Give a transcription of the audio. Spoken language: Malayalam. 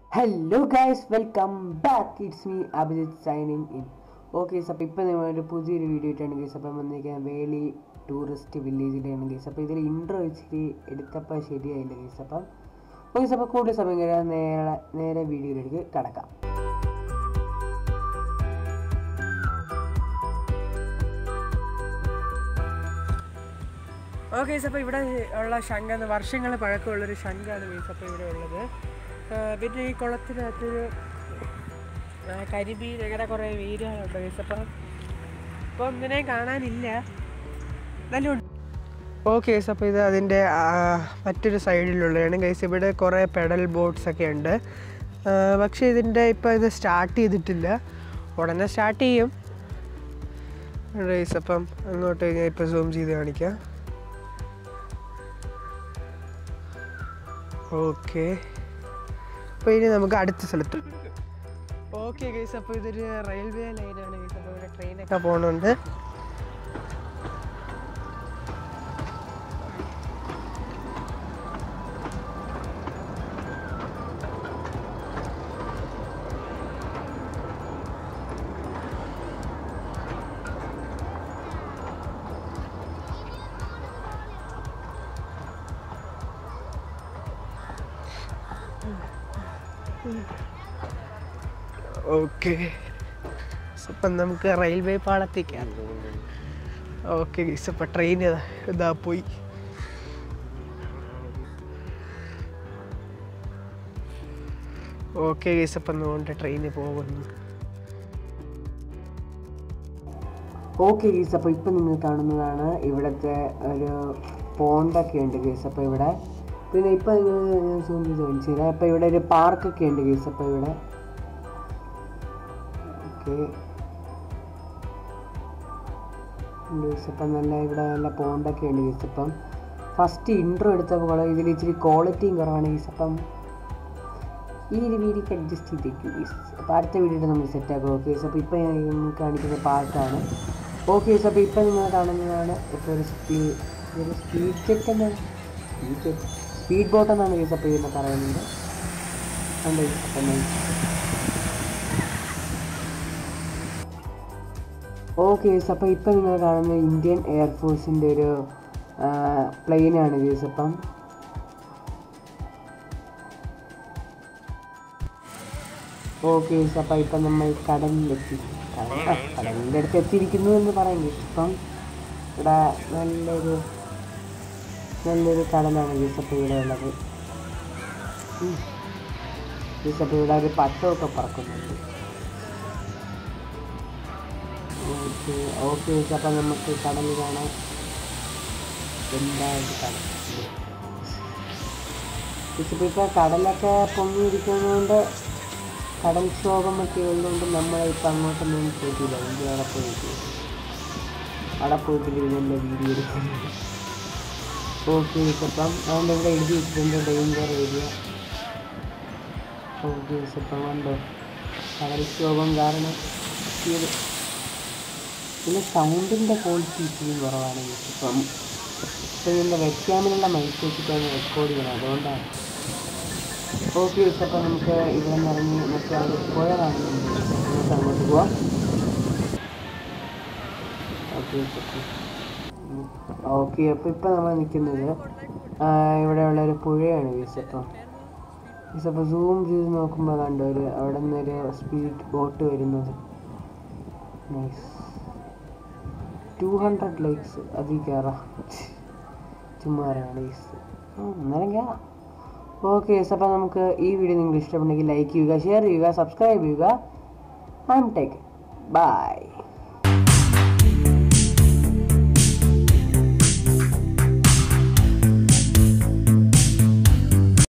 hello guys welcome back it's me Abhijith signing in okay അപ്പോൾ ഇപ്പോൾ നമ്മൾ ഒരു പുതിയൊരു വീഡിയോ ഇട്ടാണ് ഗൈസ് അപ്പം വന്നിരിക്കുന്നത് വേലി ടൂറിസ്റ്റ് വില്ലേജിലാണ് ഗൈസ് അപ്പോൾ ഇതിൽ ഇൻട്രോ ഇച്ചിരി എടുത്തപ്പോൾ ശരിയായില്ല ഗൈസ് അപ്പം ഓക്കെ അപ്പോൾ കൂടുതൽ സമയം കഴിയാൻ നേരെ നേരെ വീഡിയോയിലേക്ക് കടക്കാം ഓക്കെ ഗൈസ് അപ്പോൾ ഇവിടെ ഉള്ള ശംഖ എന്ന് വർഷങ്ങൾ പഴക്കമുള്ളൊരു ശംഖാണ് ഗൈസ് അപ്പോൾ ഇവിടെ ഉള്ളത് ആ, പിന്നെ ഈ കുളത്തിനകത്തൊരു ആ, കരിമീൻ അങ്ങനെ കുറേ മീനുകളുണ്ട് ഗൈസ് അപ്പം ഇപ്പം ഇതിനെ കാണാനില്ല നല്ല ഓക്കെ ഗൈസ് അപ്പോൾ ഇത് അതിൻ്റെ മറ്റൊരു സൈഡിലുള്ളതാണ് ഗൈസ് ഇവിടെ കുറേ പെഡൽ ബോട്ട്സ് ഒക്കെ ഉണ്ട് ആ, പക്ഷേ ഇതിൻ്റെ ഇപ്പോൾ ഇത് സ്റ്റാർട്ട് ചെയ്തിട്ടില്ല ഉടനെ സ്റ്റാർട്ട് ചെയ്യും ഗൈസ് അപ്പം അങ്ങോട്ട് ഞാൻ ഇപ്പോൾ സൂം ചെയ്ത് കാണിക്കാം ഓക്കെ അപ്പോൾ ഇനി നമുക്ക് അടുത്ത സ്ഥലത്ത് ഓക്കെ ഗൈസ് അപ്പോൾ ഇതൊരു റെയിൽവേ ലൈനാണ് ഗൈസ് അപ്പോൾ ഇവിടെ ട്രെയിനൊക്കെ പോകുന്നുണ്ട് ഓക്കെ അപ്പം നമുക്ക് റെയിൽവേ പാളത്തേക്കാണ് ഓക്കെ ഗൈസ് അപ്പോൾ ട്രെയിൻ ഇതാ ഇതാ പോയി ഓക്കെ ഗൈസ് അപ്പം അതുകൊണ്ട് ട്രെയിന് പോകുന്നു ഓക്കെ ഗീസ് അപ്പോൾ ഇപ്പം നിങ്ങൾ കാണുന്നതാണ് ഇവിടുത്തെ ഒരു പോണ്ടൊക്കെ ഉണ്ട് ഗീസ് അപ്പോൾ ഇവിടെ പിന്നെ ഇപ്പം നിങ്ങൾ ഞാൻ സൂം ചെയ്ത് കാണിച്ചു തരാം അപ്പോൾ ഇവിടെ ഒരു പാർക്കൊക്കെ ഉണ്ട് ഗീസ് അപ്പോൾ ഇവിടെ ഓക്കെ ഗീസ് അപ്പം നല്ല ഇവിടെ നല്ല പോണ്ടൊക്കെ ഉണ്ട് ഗീസ് അപ്പം ഫസ്റ്റ് ഇൻട്രോ എടുത്തപ്പോൾ ഇതിൽ ഇച്ചിരി ക്വാളിറ്റിയും കുറവാണ് ഗീസ് അപ്പം ഈ ഒരു വീഡിയോക്ക് അഡ്ജസ്റ്റ് ചെയ്തേക്കും ഗീസ് അപ്പോൾ അടുത്ത വീഡിയോ നമ്മൾ സെറ്റ് ആക്കും ഓക്കെ അപ്പോൾ ഇപ്പോൾ ഞാൻ നിങ്ങൾക്ക് കാണിക്കുന്ന പാർട്ടാണ് ഓക്കെ അപ്പോൾ ഇപ്പോൾ നിങ്ങൾ കാണുന്നതാണ് ഇപ്പോൾ ഒരു സ്പീഡ് ഒരു സ്പീഡ് ജെറ്റ് എന്നാണ് സ്പീഡ് ജെറ്റ് സ്പീഡ് ബോട്ട് എന്നാണ് ഗീസ് അപ്പോൾ ഇതിനെ പറയുന്നത് കണ്ടോ ഗീസ് അപ്പം ഞാൻ ഓക്കെ ഗീസ് അപ്പോൾ ഇപ്പോൾ നിങ്ങൾ കാണുന്ന ഇന്ത്യൻ എയർഫോഴ്സിൻ്റെ ഒരു പ്ലെയിനാണ് ഗീസ് അപ്പം ഓക്കെ അപ്പം ഇപ്പം നമ്മൾ കടലിലെത്തി കടൽ- ആ, കടലിൻ്റെ അടുത്ത് എത്തിയിരിക്കുന്നു എന്ന് പറയാം ഇപ്പം ഇവിടെ നല്ലൊരു നല്ലൊരു കടലാണ് ഗീസപ്പം ഇവിടെ ഉള്ളത് ഗീസപ്പം ഇവിടെ ഒരു പട്ടമൊക്കെ പറക്കുന്നുണ്ട് ഓക്കെ ഓക്കെ അപ്പം നമുക്ക് കടൽ കാണാം എന്തായാലും കടൽ ഗീസപ്പം ഇപ്പം കടലൊക്കെ പൊങ്ങിയിരിക്കുന്നതുകൊണ്ട് കടൽക്ഷോഭമൊക്കെ ഉള്ളതുകൊണ്ട് നമ്മളെ ഇപ്പം അങ്ങോട്ടൊന്നും പോയിട്ടില്ല എനിക്ക് അവിടെ പോയിട്ട് അവിടെ പോയിട്ട് ഇതിൻ്റെ വീഡിയോ എടുക്കുന്നത് ഓക്കെ ഇപ്പം അതുകൊണ്ട് ഇവിടെ എഴുതി വെച്ചിട്ടുണ്ട് ഡേഞ്ചർ ഏരിയ ഓക്കെ ഇപ്പം കണ്ടോ കടൽക്ഷോഭം കാരണം ഇത് പിന്നെ സൗണ്ടിൻ്റെ ക്വാളിറ്റി ഇച്ചിരി കുറവാണ് ഇപ്പം ഇപ്പം ഇതിൻ്റെ വെബ്ക്യാമിലുള്ള മൈക്ക് വെച്ചിട്ടാണ് റെക്കോർഡ് ചെയ്യണം അതുകൊണ്ടാണ് ഓക്കെ അപ്പം നമുക്ക് ഇവിടെ നിന്ന് ഇറങ്ങി മറ്റേ അവിടെ പോയതാണ് നമുക്ക് അങ്ങോട്ട് പോവാം ഓക്കെ ഓക്കെ അപ്പോൾ ഇപ്പം നമ്മൾ നിൽക്കുന്നത് ഇവിടെയുള്ള ഒരു പുഴയാണ് വീസപ്പം വീസപ്പം സൂം ചെയ്ത് നോക്കുമ്പോൾ കണ്ടു ഒരു അവിടെ നിന്നൊരു സ്പീഡ് ബോട്ട് വരുന്നത് നൈസ് ടു ഹൺഡ്രഡ് ലൈക്സ് അതിൽ കയറാം ചുമ്മാ അറിയാം ലൈക്സ് അന്നേരം കയറാം ഓക്കെ യെസ് അപ്പോൾ നമുക്ക് ഈ വീഡിയോ നിങ്ങൾ ഇഷ്ടപ്പെട്ടെങ്കിൽ ലൈക്ക് ചെയ്യുക ഷെയർ ചെയ്യുക സബ്സ്ക്രൈബ് ചെയ്യുക ഐ എം ടേക്ക് ബൈ